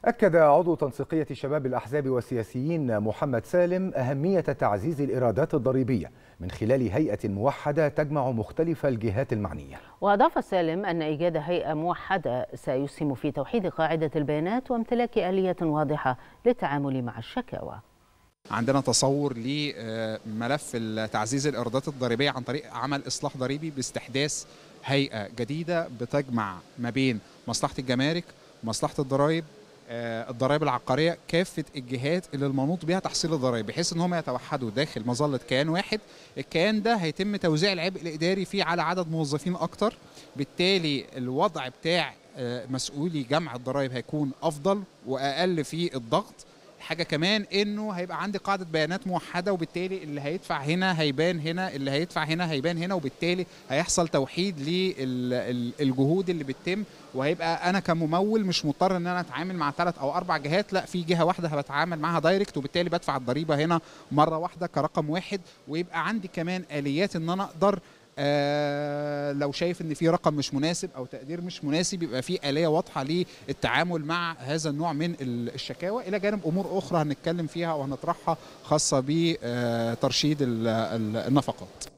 أكد عضو تنسيقية شباب الأحزاب والسياسيين محمد سالم أهمية تعزيز الإيرادات الضريبية من خلال هيئة موحدة تجمع مختلف الجهات المعنية وأضاف سالم أن إيجاد هيئة موحدة سيسهم في توحيد قاعدة البيانات وامتلاك آلية واضحة للتعامل مع الشكاوى عندنا تصور لملف تعزيز الايرادات الضريبيه عن طريق عمل اصلاح ضريبي باستحداث هيئه جديده بتجمع ما بين مصلحه الجمارك مصلحه الضرائب الضرائب العقاريه كافه الجهات اللي المنوط بها تحصيل الضرائب بحيث ان هم يتوحدوا داخل مظله كيان واحد الكيان ده هيتم توزيع العبء الاداري فيه على عدد موظفين اكتر بالتالي الوضع بتاع مسؤولي جمع الضرائب هيكون افضل واقل في الضغط حاجه كمان انه هيبقى عندي قاعده بيانات موحده وبالتالي اللي هيدفع هنا هيبان هنا اللي هيدفع هنا هيبان هنا وبالتالي هيحصل توحيد للجهود اللي بتتم وهيبقى انا كممول مش مضطر ان انا اتعامل مع ثلاث او اربع جهات لا في جهه واحده بتعامل معاها دايركت وبالتالي بدفع الضريبه هنا مره واحده كرقم واحد ويبقى عندي كمان اليات ان انا اقدر آه لو شايف ان في رقم مش مناسب او تقدير مش مناسب يبقى في اليه واضحه للتعامل مع هذا النوع من الشكاوى الى جانب امور اخرى هنتكلم فيها وهنطرحها خاصه بترشيد النفقات